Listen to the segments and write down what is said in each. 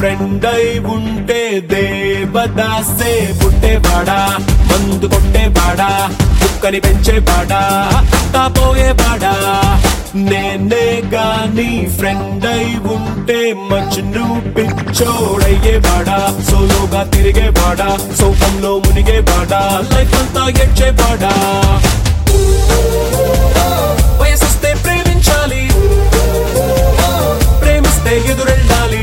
friend అయి ఉంటే దేవదాసే పుట్టేవాడా మందు కొట్టేవాడా కుక్కని పెంచేవాడా తాపోయేవాడా నేనే గాని ఫ్రెండ్ అయి ఉంటే మజ్ను పిచ్చోడయ్యేవాడా సోలోగా తిరిగేవాడా సోకంలో మునిగేవాడా లైఫ్ అంతా ఎడ్చేవాడా వయసొస్తే ప్రేమించాలి ప్రేమిస్తే ఎదురెళ్ళాలి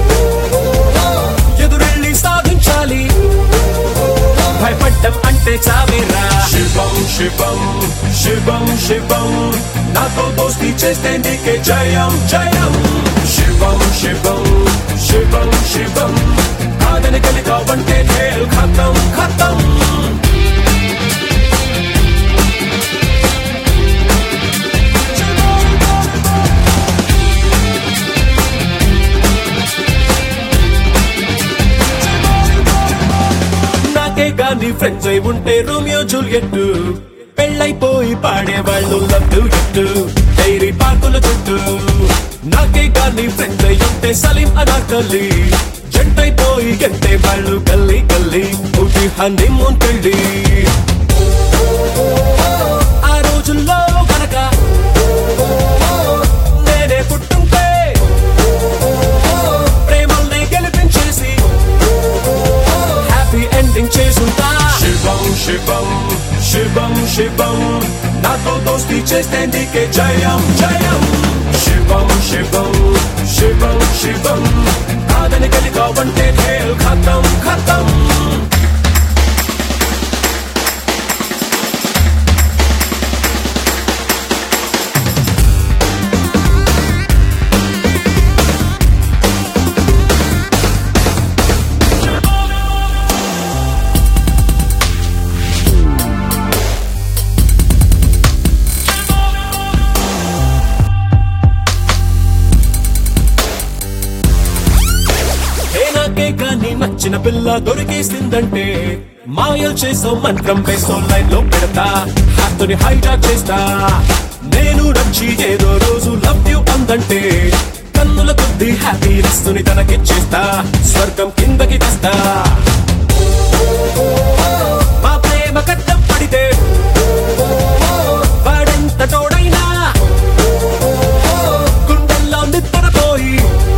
ఎదురెళ్ళి సాధించాలి భయపడ్డం అంటే చావేరా శివం శివం శివం శివం నాతో దోస్తి చేస్తే నీకే జయం జయం శివం శివం శివం శివం కాదని కలిగావంటే ఖేల్ ఖతం ఖతం నాకే గాని ఫ్రెండ్స్ అయి ఉంటే రోమియో జూలియట్ పెళ్ళైపోయి పాడేవాళ్ళు లవ్ ఎట్టు డైరీ పార్కుల చుట్టూ నాకే గాని ఫ్రెండ్స్ అయి ఉంటే సలీం అనాకలి జంటైపోయి గంటే వాళ్ళు గల్లీ గల్లీ ఊటి హనీమూన్ పెళ్ళి ఆ రోజుల్లో గనక నేనే పుట్టుంటే ప్రేమల్ని గెలిపించేసి హ్యాపీ ఎండింగ్ చేసుంటా శివం శివం శివం శివం నాతో దోస్తి చేస్తే నీకే జయం జయం శివం శివం శివం శివం కాదని కలిగావంటే ఖేల్ ఖతం ఖతం ఏ నాకే కానీ నచ్చిన పిల్ల దొరికేసిందంటే మాయలు చేసో మంత్రం వేసో లైన్ లో పెడతా హాతోని హైజాక్ చేస్తా నేను నచ్చి ఏదో రోజు లవ్ యూ అందంటే కన్నుల కొద్ది హ్యాపీనెస్ ని తనకిచ్చేస్తా స్వర్గం కిందకి తెస్తా మా ప్రేమ కట్టం పడితే వాడెంత తోడైనా గుండెల్లో నిద్రపోయి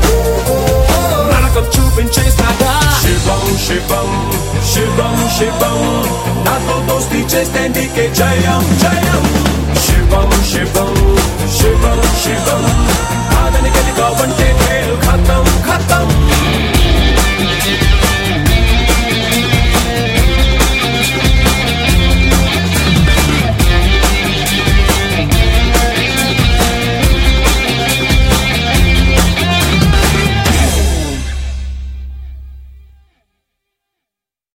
నరకం చూపించేస్తాగా శివం శివం శివం శివం నాతో దోస్తి చేస్తే నీకే జయం జయం శివం శివం శివం శివం కాదని కలిగావంటే ఖేల్ ఖతం